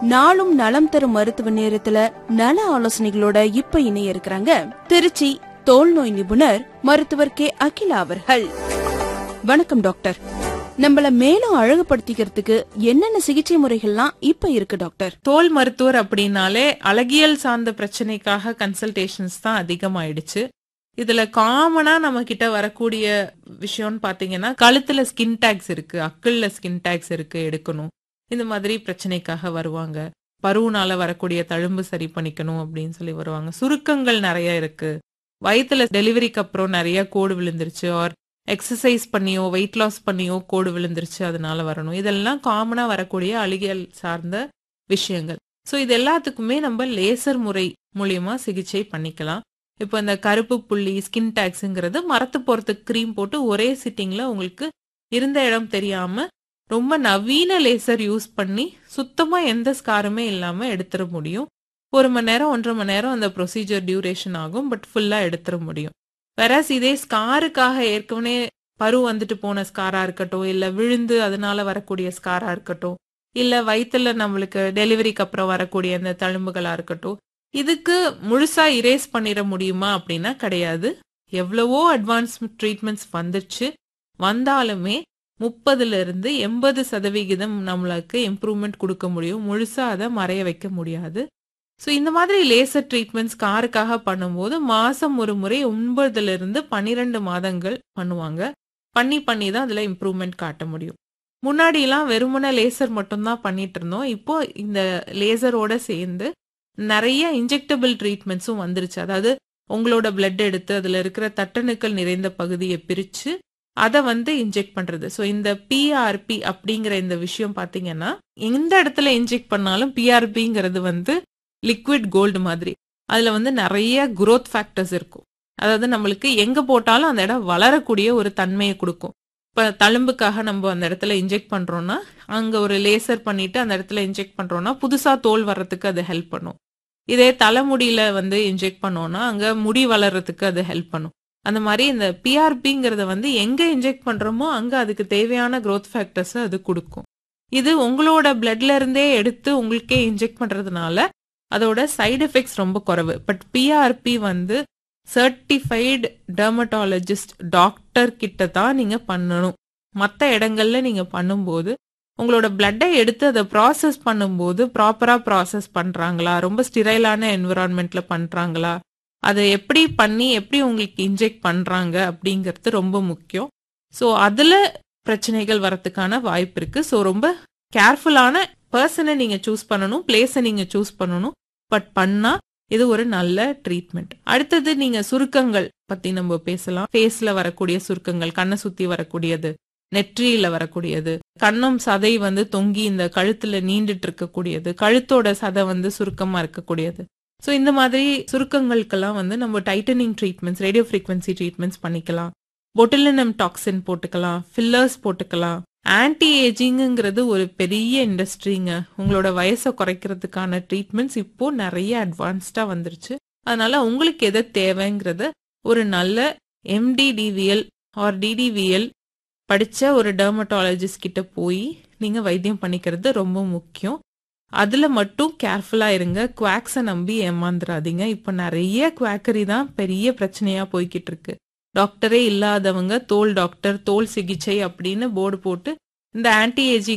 நாளும் நலம் தரும் மருத்துவ நேரத்துல நல ஆலோசனைகளோட இப்ப இணைய இருக்கிறாங்க திருச்சி தோல் நோய் நிபுணர் மருத்துவர் கே அகிலா அவர்கள் வணக்கம் டாக்டர் நம்மள மேலும் அழகுபடுத்திக்கிறதுக்கு என்னென்ன சிகிச்சை முறைகள்லாம் இப்ப இருக்கு டாக்டர் தோல் மருத்துவர் அப்படின்னாலே அழகியல் சார்ந்த பிரச்சனைக்காக கன்சல்டேஷன்ஸ் தான் அதிகமாயிடுச்சு இதுல காமனா நம்ம கிட்ட வரக்கூடிய விஷயம்னு பாத்தீங்கன்னா கழுத்துல ஸ்கின் டேக்ஸ் இருக்கு அக்கல்ல ஸ்கின் டேக்ஸ் இருக்கு எடுக்கணும் இந்த மாதிரி பிரச்சனைக்காக வருவாங்க பருவனால வரக்கூடிய தழும்பு சரி பண்ணிக்கணும் அப்படின்னு சொல்லி வருவாங்க சுருக்கங்கள் நிறைய இருக்கு வயித்துல டெலிவரிக்கு அப்புறம் நிறைய கோடு விழுந்துருச்சு ஆர் எக்ஸசைஸ் பண்ணியோ வெயிட் லாஸ் பண்ணியோ கோடு விழுந்துருச்சு அதனால வரணும் இதெல்லாம் காமனா வரக்கூடிய அழுகியல் சார்ந்த விஷயங்கள் ஸோ இது எல்லாத்துக்குமே நம்ம லேசர் முறை மூலியமா சிகிச்சை பண்ணிக்கலாம் இப்போ இந்த கருப்பு புள்ளி ஸ்கின் டேக்ஸுங்கிறது மரத்து போறதுக்கு க்ரீம் போட்டு ஒரே சிட்டிங்ல உங்களுக்கு இருந்த இடம் தெரியாம ரொம்ப நவீன லேசர் யூஸ் பண்ணி சுத்தமா எந்த ஸ்காருமே இல்லாம எடுத்துட முடியும் ஒரு மணி நேரம் ஒன்றரை மணி நேரம் அந்த ப்ரொசீஜர் டியூரேஷன் ஆகும் பட் ஃபுல்லா எடுத்துட முடியும் வேறஸ் இதே ஸ்காருக்காக ஏற்கனவே பரு வந்துட்டு போன ஸ்காரா இருக்கட்டும் இல்ல விழுந்து அதனால வரக்கூடிய ஸ்காரா இருக்கட்டும் இல்ல வயித்துல நம்மளுக்கு டெலிவரிக்கு அப்புறம் வரக்கூடிய அந்த தழும்புகளா இருக்கட்டும் இதுக்கு முழுசா இரேஸ் பண்ணிட முடியுமா அப்படின்னா கிடையாது எவ்வளவோ அட்வான்ஸ் ட்ரீட்மெண்ட்ஸ் வந்துச்சு வந்தாலுமே முப்பதுல இருந்து எண்பது சதவிகிதம் நம்மளுக்கு இம்ப்ரூவ்மெண்ட் கொடுக்க முடியும் முழுசா அதை மறைய வைக்க முடியாது ஸோ இந்த மாதிரி லேசர் ட்ரீட்மெண்ட்ஸ் காருக்காக பண்ணும்போது மாசம் ஒரு முறை ஒன்பதுல இருந்து பன்னிரெண்டு மாதங்கள் பண்ணுவாங்க பண்ணி பண்ணி தான் அதுல இம்ப்ரூவ்மெண்ட் காட்ட முடியும் முன்னாடிலாம் வெறுமன லேசர் மட்டும்தான் பண்ணிட்டு இருந்தோம் இப்போ இந்த லேசரோட சேர்ந்து நிறைய இன்ஜெக்டபிள் ட்ரீட்மெண்ட்ஸும் வந்துருச்சு அதாவது உங்களோட பிளட் எடுத்து அதுல இருக்கிற தட்டணுக்கள் நிறைந்த பகுதியை பிரிச்சு அதை வந்து இன்ஜெக்ட் பண்றது ஸோ இந்த பிஆர்பி அப்படிங்கிற இந்த விஷயம் பாத்தீங்கன்னா எந்த இடத்துல இன்ஜெக்ட் பண்ணாலும் பிஆர்பிங்கிறது வந்து லிக்விட் கோல்டு மாதிரி அதுல வந்து நிறைய குரோத் ஃபேக்டர்ஸ் இருக்கும் அதாவது நம்மளுக்கு எங்க போட்டாலும் அந்த இடம் வளரக்கூடிய ஒரு தன்மையை கொடுக்கும் இப்ப தழும்புக்காக நம்ம அந்த இடத்துல இன்ஜெக்ட் பண்றோம்னா அங்க ஒரு லேசர் பண்ணிட்டு அந்த இடத்துல இன்ஜெக்ட் பண்றோம்னா புதுசா தோல் வர்றதுக்கு அது ஹெல்ப் பண்ணும் இதே தலைமுடியில வந்து இன்ஜெக்ட் பண்ணோம்னா அங்க முடி வளர்றதுக்கு அது ஹெல்ப் பண்ணும் அந்த மாதிரி இந்த பிஆர்பிங்கிறத வந்து எங்க இன்ஜெக்ட் பண்றோமோ அங்க அதுக்கு தேவையான growth ஃபேக்டர்ஸ் அது கொடுக்கும் இது உங்களோட பிளட்ல இருந்தே எடுத்து உங்களுக்கே இன்ஜெக்ட் பண்றதுனால அதோட சைடு எஃபெக்ட்ஸ் ரொம்ப குறைவு பட் பிஆர்பி வந்து சர்டிஃபைடு டெர்மட்டாலஜிஸ்ட் டாக்டர் கிட்ட தான் நீங்க பண்ணணும் மற்ற இடங்கள்ல நீங்க பண்ணும்போது உங்களோட பிளட்டை எடுத்து அதை ப்ராசஸ் பண்ணும்போது ப்ராப்பரா ப்ராசஸ் பண்றாங்களா ரொம்ப ஸ்டிரைலான என்விரான்மெண்ட்ல பண்றாங்களா அதை எப்படி பண்ணி எப்படி உங்களுக்கு இன்ஜெக்ட் பண்றாங்க அப்படிங்கிறது ரொம்ப முக்கியம் ஸோ அதுல பிரச்சனைகள் வரத்துக்கான வாய்ப்பு இருக்கு ஸோ ரொம்ப கேர்ஃபுல்லான பர்சனை நீங்க சூஸ் பண்ணணும் பிளேஸை நீங்க சூஸ் பண்ணணும் பட் பண்ணா இது ஒரு நல்ல ட்ரீட்மெண்ட் அடுத்தது நீங்க சுருக்கங்கள் பத்தி நம்ம பேசலாம் ஃபேஸ்ல வரக்கூடிய சுருக்கங்கள் கண்ணை சுத்தி வரக்கூடியது நெற்றியில வரக்கூடியது கண்ணம் சதை வந்து தொங்கி இந்த கழுத்துல நீண்டுட்டு இருக்கக்கூடியது கழுத்தோட சதை வந்து சுருக்கமா இருக்கக்கூடியது ஸோ இந்த மாதிரி சுருக்கங்களுக்கெல்லாம் வந்து நம்ம tightening treatments radio frequency treatments பண்ணிக்கலாம் பொட்டிலினம் டாக்ஸின் போட்டுக்கலாம் ஃபில்லர்ஸ் போட்டுக்கலாம் ஆன்டி ஏஜிங்கிறது ஒரு பெரிய இண்டஸ்ட்ரிங்க உங்களோட வயசை குறைக்கிறதுக்கான ட்ரீட்மெண்ட்ஸ் இப்போ நிறைய அட்வான்ஸ்டா வந்துருச்சு அதனால உங்களுக்கு எது தேவைங்கிறத ஒரு நல்ல எம்டிடிவிஎல் ஆர் டிடிவிஎல் படிச்ச ஒரு டெர்மட்டாலஜிஸ்ட் கிட்ட போய் நீங்க வைத்தியம் பண்ணிக்கிறது ரொம்ப முக்கியம் அதுல மட்டும் கேர்ஃபுல்லா இருங்க குவாக்ஸை நம்பி ஏமாந்துடாதீங்க இப்போ நிறைய குவாக்கரி தான் பெரிய பிரச்சனையா போய்கிட்டு இருக்கு டாக்டரே இல்லாதவங்க தோல் டாக்டர் தோல் சிகிச்சை அப்படின்னு போர்டு போட்டு இந்த ஆன்டி ஏஜிங்